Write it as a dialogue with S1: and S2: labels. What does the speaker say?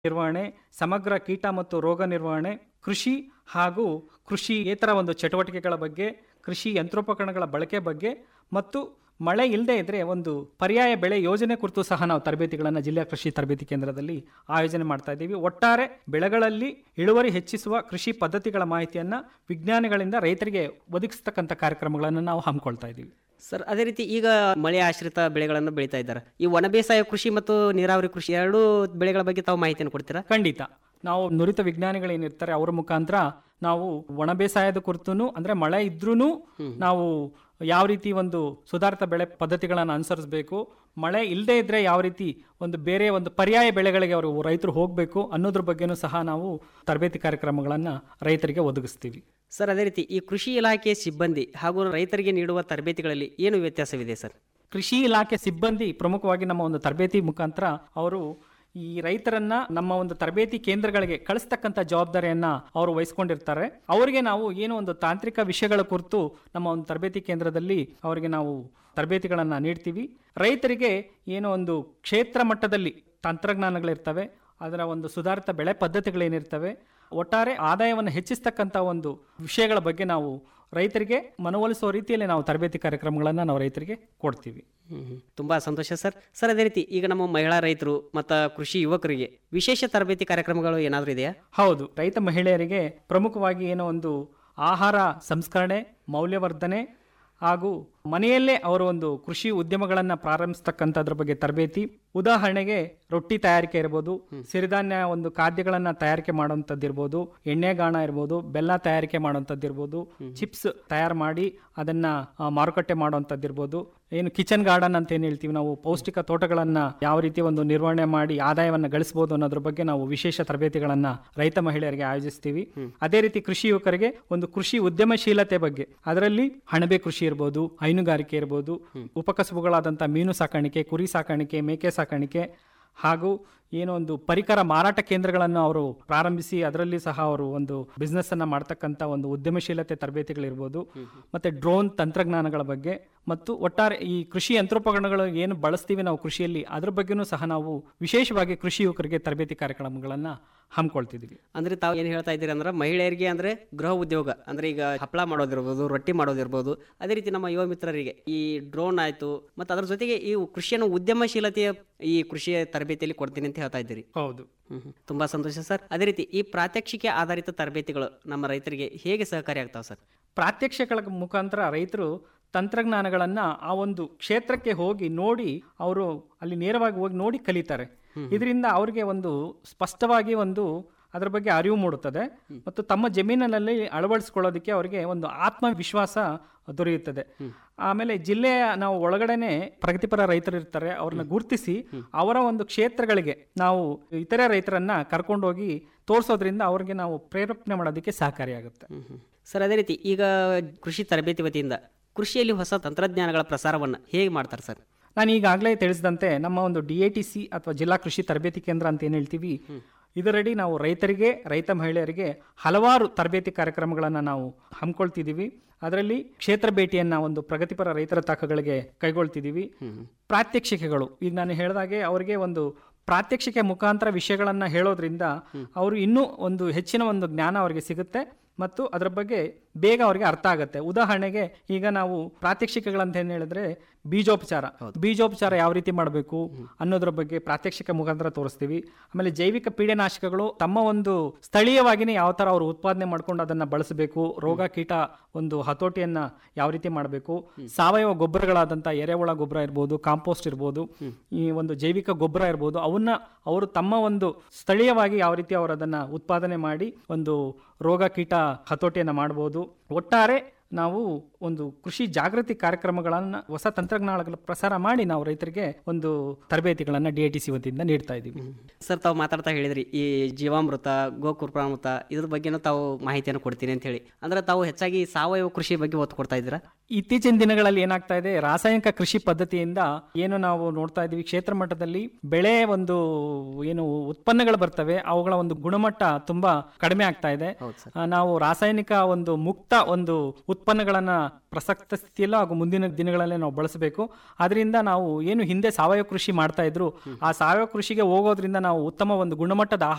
S1: ನಿರ್ವಹಣೆ ಸಮಗ್ರ ಕೀಟ ಮತ್ತು ರೋಗ ನಿರ್ವಹಣೆ ಕೃಷಿ ಹಾಗೂ ಕೃಷಿಯೇತರ ಒಂದು ಚಟುವಟಿಕೆಗಳ ಬಗ್ಗೆ ಕೃಷಿ ಯಂತ್ರೋಪಕರಣಗಳ ಬಳಕೆ ಬಗ್ಗೆ ಮತ್ತು ಮಳೆ ಇಲ್ಲದೆ ಇದ್ರೆ ಒಂದು ಪರ್ಯಾಯ ಬೆಳೆ ಯೋಜನೆ ಕುರಿತು ಸಹ ನಾವು ತರಬೇತಿಗಳನ್ನು ಜಿಲ್ಲಾ ಕೃಷಿ ತರಬೇತಿ ಕೇಂದ್ರದಲ್ಲಿ ಆಯೋಜನೆ ಮಾಡ್ತಾ ಇದ್ದೀವಿ ಒಟ್ಟಾರೆ ಬೆಳೆಗಳಲ್ಲಿ ಇಳುವರಿ ಹೆಚ್ಚಿಸುವ ಕೃಷಿ ಪದ್ಧತಿಗಳ ಮಾಹಿತಿಯನ್ನು ವಿಜ್ಞಾನಿಗಳಿಂದ ರೈತರಿಗೆ ಒದಗಿಸ್ತಕ್ಕಂಥ ಕಾರ್ಯಕ್ರಮಗಳನ್ನು ನಾವು ಹಮ್ಮಿಕೊಳ್ತಾ ಇದ್ದೀವಿ
S2: ಸರ್ ಅದೇ ರೀತಿ ಈಗ ಮಳೆ ಆಶ್ರಿತ ಬೆಳೆಗಳನ್ನು ಬೆಳೀತಾ ಇದ್ದಾರೆ ಈ ಒಣ ಬೇಸಾಯ ಕೃಷಿ ಮತ್ತು ನೀರಾವರಿ ಕೃಷಿ ಎರಡೂ ಬೆಳೆಗಳ ಬಗ್ಗೆ ತಾವು ಮಾಹಿತಿಯನ್ನು ಕೊಡ್ತೀರಾ
S1: ಖಂಡಿತ ನಾವು ನುರಿತ ವಿಜ್ಞಾನಿಗಳೇನಿರ್ತಾರೆ ಅವರ ಮುಖಾಂತರ ನಾವು ಒಣ ಬೇಸಾಯದ ಕುರಿತು ಅಂದ್ರೆ ಮಳೆ ಇದ್ರೂ ನಾವು ಯಾವ ರೀತಿ ಒಂದು ಸುಧಾರಿತ ಬೆಳೆ ಪದ್ಧತಿಗಳನ್ನು ಅನುಸರಿಸಬೇಕು ಮಳೆ ಇಲ್ಲದೆ ಇದ್ರೆ ಯಾವ ರೀತಿ ಒಂದು ಬೇರೆ ಒಂದು ಪರ್ಯಾಯ ಬೆಳೆಗಳಿಗೆ ಅವರು ರೈತರು ಹೋಗಬೇಕು ಅನ್ನೋದ್ರ ಬಗ್ಗೆನೂ ಸಹ ನಾವು ತರಬೇತಿ ಕಾರ್ಯಕ್ರಮಗಳನ್ನು ರೈತರಿಗೆ ಒದಗಿಸ್ತೀವಿ
S2: ಸರ್ ಅದೇ ರೀತಿ ಈ ಕೃಷಿ ಇಲಾಖೆ ಸಿಬ್ಬಂದಿ ಹಾಗೂ ರೈತರಿಗೆ ನೀಡುವ ತರಬೇತಿಗಳಲ್ಲಿ ಏನು ವ್ಯತ್ಯಾಸವಿದೆ ಸರ್
S1: ಕೃಷಿ ಇಲಾಖೆ ಸಿಬ್ಬಂದಿ ಪ್ರಮುಖವಾಗಿ ನಮ್ಮ ಒಂದು ತರಬೇತಿ ಮುಖಾಂತರ ಅವರು ಈ ರೈತರನ್ನ ನಮ್ಮ ಒಂದು ತರಬೇತಿ ಕೇಂದ್ರಗಳಿಗೆ ಕಳಿಸ್ತಕ್ಕಂಥ ಜವಾಬ್ದಾರಿಯನ್ನ ಅವರು ವಹಿಸ್ಕೊಂಡಿರ್ತಾರೆ ಅವರಿಗೆ ನಾವು ಏನು ಒಂದು ತಾಂತ್ರಿಕ ವಿಷಯಗಳ ಕುರಿತು ನಮ್ಮ ಒಂದು ತರಬೇತಿ ಕೇಂದ್ರದಲ್ಲಿ ಅವರಿಗೆ ನಾವು ತರಬೇತಿಗಳನ್ನು ನೀಡ್ತೀವಿ ರೈತರಿಗೆ ಏನೋ ಒಂದು ಕ್ಷೇತ್ರ ಮಟ್ಟದಲ್ಲಿ ತಂತ್ರಜ್ಞಾನಗಳಿರ್ತವೆ ಅದರ ಒಂದು ಸುಧಾರಿತ ಬೆಳೆ ಪದ್ಧತಿಗಳೇನಿರ್ತವೆ ಒಟ್ಟಾರೆ ಆದಾಯವನ್ನು ಹೆಚ್ಚಿಸ್ತಕ್ಕಂಥ ಒಂದು ವಿಷಯಗಳ ಬಗ್ಗೆ ನಾವು ರೈತರಿಗೆ ಮನವೊಲಿಸುವ ರೀತಿಯಲ್ಲಿ ನಾವು ತರಬೇತಿ ಕಾರ್ಯಕ್ರಮಗಳನ್ನು ನಾವು ರೈತರಿಗೆ ಕೊಡ್ತೀವಿ
S2: ತುಂಬಾ ಸಂತೋಷ ಸರ್ ಸರ್ ಅದೇ ರೀತಿ ಈಗ ನಮ್ಮ ಮಹಿಳಾ ರೈತರು ಮತ್ತು ಕೃಷಿ ಯುವಕರಿಗೆ ವಿಶೇಷ ತರಬೇತಿ ಕಾರ್ಯಕ್ರಮಗಳು ಏನಾದರೂ ಇದೆಯಾ
S1: ಹೌದು ರೈತ ಮಹಿಳೆಯರಿಗೆ ಪ್ರಮುಖವಾಗಿ ಏನೋ ಒಂದು ಆಹಾರ ಸಂಸ್ಕರಣೆ ಮೌಲ್ಯವರ್ಧನೆ ಹಾಗೂ ಮನೆಯಲ್ಲೇ ಅವರು ಒಂದು ಕೃಷಿ ಉದ್ಯಮಗಳನ್ನು ಪ್ರಾರಂಭಿಸ್ತಕ್ಕಂಥದ್ರ ಬಗ್ಗೆ ತರಬೇತಿ ಉದಾಹರಣೆಗೆ ರೊಟ್ಟಿ ತಯಾರಿಕೆ ಇರ್ಬೋದು ಸಿರಿಧಾನ್ಯ ಒಂದು ಖಾದ್ಯಗಳನ್ನು ತಯಾರಿಕೆ ಮಾಡುವಂಥದ್ದು ಇರ್ಬೋದು ಎಣ್ಣೆಗಾಣ ಇರ್ಬೋದು ಬೆಲ್ಲ ತಯಾರಿಕೆ ಮಾಡುವಂಥದ್ದು ಇರ್ಬೋದು ಚಿಪ್ಸ್ ತಯಾರು ಮಾಡಿ ಅದನ್ನ ಆ, ಮಾರುಕಟ್ಟೆ ಮಾಡುವಂಥದ್ದು ಇರ್ಬೋದು ಏನು ಕಿಚನ್ ಗಾರ್ಡನ್ ಅಂತ ಏನು ಹೇಳ್ತೀವಿ ನಾವು ಪೌಷ್ಟಿಕ ತೋಟಗಳನ್ನ ಯಾವ ರೀತಿ ಒಂದು ನಿರ್ವಹಣೆ ಮಾಡಿ ಆದಾಯವನ್ನು ಗಳಿಸಬಹುದು ಅನ್ನೋದ್ರ ಬಗ್ಗೆ ನಾವು ವಿಶೇಷ ತರಬೇತಿಗಳನ್ನ ರೈತ ಮಹಿಳೆಯರಿಗೆ ಆಯೋಜಿಸ್ತೀವಿ ಅದೇ ರೀತಿ ಕೃಷಿ ಯುವಕರಿಗೆ ಒಂದು ಕೃಷಿ ಉದ್ಯಮಶೀಲತೆ ಬಗ್ಗೆ ಅದರಲ್ಲಿ ಅಣಬೆ ಕೃಷಿ ಇರ್ಬೋದು ಹೈನುಗಾರಿಕೆ ಇರ್ಬೋದು ಉಪಕಸಬುಗಳಾದಂಥ ಮೀನು ಸಾಕಾಣಿಕೆ ಕುರಿ ಸಾಕಾಣಿಕೆ ಮೇಕೆ ಸಾಕಾಣಿಕೆ ಹಾಗೂ ಏನೋ ಒಂದು ಪರಿಕರ ಮಾರಾಟ ಕೇಂದ್ರಗಳನ್ನು ಅವರು ಪ್ರಾರಂಭಿಸಿ ಅದರಲ್ಲಿ ಸಹ ಅವರು ಒಂದು ಬಿಸ್ನೆಸ್ ಅನ್ನ ಮಾಡ್ತಕ್ಕಂಥ ಒಂದು ಉದ್ಯಮಶೀಲತೆ ತರಬೇತಿಗಳಿರ್ಬೋದು ಮತ್ತೆ ಡ್ರೋನ್ ತಂತ್ರಜ್ಞಾನಗಳ ಬಗ್ಗೆ ಮತ್ತು ಒಟ್ಟಾರೆ ಈ ಕೃಷಿ ಯಂತ್ರೋಪಕರಣಗಳು ಏನು ಬಳಸ್ತೀವಿ ನಾವು ಕೃಷಿಯಲ್ಲಿ ಅದ್ರ ಬಗ್ಗೆನೂ ಸಹ ನಾವು ವಿಶೇಷವಾಗಿ ಕೃಷಿ ಯುವಕರಿಗೆ ತರಬೇತಿ ಕಾರ್ಯಕ್ರಮಗಳನ್ನು ಹಮ್ಮಿಕೊಳ್ತಿದ್ದೀವಿ
S2: ಅಂದ್ರೆ ತಾವು ಏನು ಹೇಳ್ತಾ ಇದ್ದೀರಿ ಅಂದ್ರೆ ಮಹಿಳೆಯರಿಗೆ ಅಂದ್ರೆ ಗೃಹ ಉದ್ಯೋಗ ಅಂದ್ರೆ ಈಗ ಹಪ್ಪಳ ಮಾಡೋದಿರ್ಬೋದು ರೊಟ್ಟಿ ಮಾಡೋದಿರ್ಬೋದು ಅದೇ ರೀತಿ ನಮ್ಮ ಯುವ ಮಿತ್ರರಿಗೆ ಈ ಡ್ರೋನ್ ಆಯ್ತು ಮತ್ತು ಅದ್ರ ಜೊತೆಗೆ ಈ ಕೃಷಿಯನ್ನು ಉದ್ಯಮಶೀಲತೆಯ ಈ ಕೃಷಿಯ ತರಬೇತಿಯಲ್ಲಿ ಕೊಡ್ತೀನಿ ಅಂತ ಹೇಳ್ತಾ ಇದ್ದೀರಿ
S1: ಹೌದು
S2: ಹ್ಮ್ ಹ್ಮ್. ತುಂಬಾ ಸಂತೋಷ ಸರ್ ಅದೇ ರೀತಿ ಈ ಪ್ರಾತ್ಯಕ್ಷಿಕೆ ಆಧಾರಿತ ತರಬೇತಿಗಳು ನಮ್ಮ ರೈತರಿಗೆ ಹೇಗೆ ಸಹಕಾರಿ ಆಗ್ತಾವೆ ಸರ್
S1: ಪ್ರಾತ್ಯಕ್ಷಿಕಗಳ ಮುಖಾಂತರ ರೈತರು ತಂತ್ರಜ್ಞಾನಗಳನ್ನ ಆ ಒಂದು ಕ್ಷೇತ್ರಕ್ಕೆ ಹೋಗಿ ನೋಡಿ ಅವರು ಅಲ್ಲಿ ನೇರವಾಗಿ ಹೋಗಿ ನೋಡಿ ಕಲಿತಾರೆ ಇದರಿಂದ ಅವರಿಗೆ ಒಂದು ಸ್ಪಷ್ಟವಾಗಿ ಒಂದು ಅದರ ಬಗ್ಗೆ ಅರಿವು ಮೂಡುತ್ತದೆ ಮತ್ತು ತಮ್ಮ ಜಮೀನಿನಲ್ಲಿ ಅಳವಡಿಸ್ಕೊಳ್ಳೋದಕ್ಕೆ ಅವರಿಗೆ ಒಂದು ಆತ್ಮವಿಶ್ವಾಸ ದೊರೆಯುತ್ತದೆ ಆಮೇಲೆ ಜಿಲ್ಲೆಯ ನಾವು ಒಳಗಡೆನೆ ಪ್ರಗತಿಪರ ರೈತರು ಇರ್ತಾರೆ ಅವ್ರನ್ನ ಗುರುತಿಸಿ ಅವರ ಒಂದು ಕ್ಷೇತ್ರಗಳಿಗೆ ನಾವು ಇತರೆ ರೈತರನ್ನ ಕರ್ಕೊಂಡೋಗಿ ತೋರಿಸೋದ್ರಿಂದ ಅವ್ರಿಗೆ ನಾವು ಪ್ರೇರೇಪಣೆ ಮಾಡೋದಕ್ಕೆ ಸಹಕಾರಿಯಾಗುತ್ತೆ
S2: ಹ್ಮ್ ಹ್ಮ್. ಸರ್ ಅದೇ ರೀತಿ ಈಗ ಕೃಷಿ ತರಬೇತಿ ವತಿಯಿಂದ ಕೃಷಿಯಲ್ಲಿ ಹೊಸ ತಂತ್ರಜ್ಞಾನಗಳ ಪ್ರಸಾರವನ್ನು ಹೇಗೆ ಮಾಡ್ತಾರೆ ಸರ್
S1: ನಾನು ಈಗಾಗಲೇ ತಿಳಿಸಿದಂತೆ ನಮ್ಮ ಒಂದು ಡಿ ಎ ಟಿ ಸಿ ಅಥವಾ ಜಿಲ್ಲಾ ಕೃಷಿ ತರಬೇತಿ ಕೇಂದ್ರ ಅಂತ ಏನು ಹೇಳ್ತೀವಿ ಇದರಡಿ ನಾವು ರೈತರಿಗೆ ರೈತ ಮಹಿಳೆಯರಿಗೆ ಹಲವಾರು ತರಬೇತಿ ಕಾರ್ಯಕ್ರಮಗಳನ್ನು ನಾವು ಹಮ್ಮಿಕೊಳ್ತಿದ್ದೀವಿ ಅದರಲ್ಲಿ ಕ್ಷೇತ್ರ ಭೇಟಿಯನ್ನ ಒಂದು ಪ್ರಗತಿಪರ ರೈತರ ತಾಕಗಳಿಗೆ ಕೈಗೊಳ್ತಿದ್ದೀವಿ ಪ್ರಾತ್ಯಕ್ಷಿಕೆಗಳು ಈಗ ನಾನು ಹೇಳಿದಾಗೆ ಅವರಿಗೆ ಒಂದು ಪ್ರಾತ್ಯಕ್ಷಿಕೆ ಮುಖಾಂತರ ವಿಷಯಗಳನ್ನು ಹೇಳೋದ್ರಿಂದ ಅವರು ಇನ್ನೂ ಒಂದು ಹೆಚ್ಚಿನ ಒಂದು ಜ್ಞಾನ ಅವರಿಗೆ ಸಿಗುತ್ತೆ ಮತ್ತು ಅದರ ಬಗ್ಗೆ ಬೇಗ ಅವರಿಗೆ ಅರ್ಥ ಆಗುತ್ತೆ ಉದಾಹರಣೆಗೆ ಈಗ ನಾವು ಪ್ರಾತ್ಯಕ್ಷಿಕೆಗಳಂತ ಏನು ಹೇಳಿದ್ರೆ ಬೀಜೋಪಚಾರ ಬೀಜೋಪಚಾರ ಯಾವ ರೀತಿ ಮಾಡಬೇಕು ಅನ್ನೋದ್ರ ಬಗ್ಗೆ ಪ್ರಾತ್ಯಕ್ಷಿಕ ಮುಖಾಂತರ ತೋರಿಸ್ತೀವಿ ಆಮೇಲೆ ಜೈವಿಕ ಪೀಡೆನಾಶಕಗಳು ತಮ್ಮ ಒಂದು ಸ್ಥಳೀಯವಾಗಿನೇ ಯಾವ ತರ ಅವರು ಉತ್ಪಾದನೆ ಮಾಡ್ಕೊಂಡು ಅದನ್ನ ಬಳಸಬೇಕು ರೋಗ ಕೀಟ ಒಂದು ಹತೋಟಿಯನ್ನ ಯಾವ ರೀತಿ ಮಾಡಬೇಕು ಸಾವಯವ ಗೊಬ್ಬರಗಳಾದಂಥ ಎರೆಹುಳ ಗೊಬ್ಬರ ಇರ್ಬೋದು ಕಾಂಪೋಸ್ಟ್ ಇರ್ಬೋದು ಈ ಒಂದು ಜೈವಿಕ ಗೊಬ್ಬರ ಇರ್ಬೋದು ಅವನ್ನ ಅವರು ತಮ್ಮ ಒಂದು ಸ್ಥಳೀಯವಾಗಿ ಯಾವ ರೀತಿ ಅವರು ಅದನ್ನ ಉತ್ಪಾದನೆ ಮಾಡಿ ಒಂದು ರೋಗ ಕೀಟ ಹತೋಟಿಯನ್ನ ಮಾಡಬಹುದು ಒಟ್ಟಾರೆ ನಾವು ಒಂದು ಕೃಷಿ ಜಾಗೃತಿ ಕಾರ್ಯಕ್ರಮಗಳನ್ನ ಹೊಸ ತಂತ್ರಜ್ಞಾನಗಳ ಪ್ರಸಾರ ಮಾಡಿ ನಾವು ರೈತರಿಗೆ ಒಂದು ತರಬೇತಿಗಳನ್ನ ಡಿ ಟಿ ಸಿ ವತಿಯಿಂದ ನೀಡ್ತಾ ಇದ್ದೀವಿ
S2: ಸರ್ ತಾವು ಮಾತಾಡ್ತಾ ಹೇಳಿದ್ರಿ ಈ ಜೀವಾಮೃತ ಗೋಕೃಪಾಮೃತ ಇದ್ರ ಬಗ್ಗೆನೂ ತಾವು ಮಾಹಿತಿಯನ್ನು ಕೊಡ್ತೀನಿ ಅಂತ ಹೇಳಿ ಅಂದ್ರೆ ತಾವು ಹೆಚ್ಚಾಗಿ ಸಾವಯವ ಕೃಷಿ ಬಗ್ಗೆ ಒತ್ತು ಕೊಡ್ತಾ ಇದ್ದೀರಾ
S1: ಇತ್ತೀಚಿನ ದಿನಗಳಲ್ಲಿ ಏನಾಗ್ತಾ ಇದೆ ರಾಸಾಯನಿಕ ಕೃಷಿ ಪದ್ಧತಿಯಿಂದ ಏನು ನಾವು ನೋಡ್ತಾ ಇದ್ದೀವಿ ಕ್ಷೇತ್ರ ಮಟ್ಟದಲ್ಲಿ ಬೆಳೆ ಒಂದು ಏನು ಉತ್ಪನ್ನಗಳು ಬರ್ತವೆ ಅವುಗಳ ಒಂದು ಗುಣಮಟ್ಟ ತುಂಬಾ ಕಡಿಮೆ ಆಗ್ತಾ ಇದೆ
S2: ಹೌದು ಸರ್
S1: ಆ, ನಾವು ರಾಸಾಯನಿಕ ಒಂದು ಮುಕ್ತ ಒಂದು ಉತ್ಪನ್ನಗಳನ್ನ ಪ್ರಸಕ್ತ ಸ್ಥಿತಿಯಲ್ಲೂ ಹಾಗೂ ಮುಂದಿನ ದಿನಗಳಲ್ಲೇ ನಾವು ಬಳಸಬೇಕು ಅದರಿಂದ ನಾವು ಏನು ಹಿಂದೆ ಸಾವಯವ ಕೃಷಿ ಮಾಡ್ತಾ ಇದ್ರು ಆ ಸಾವಯವ ಕೃಷಿಗೆ ಹೋಗೋದ್ರಿಂದ ನಾವು ಉತ್ತಮ ಒಂದು ಗುಣಮಟ್ಟದ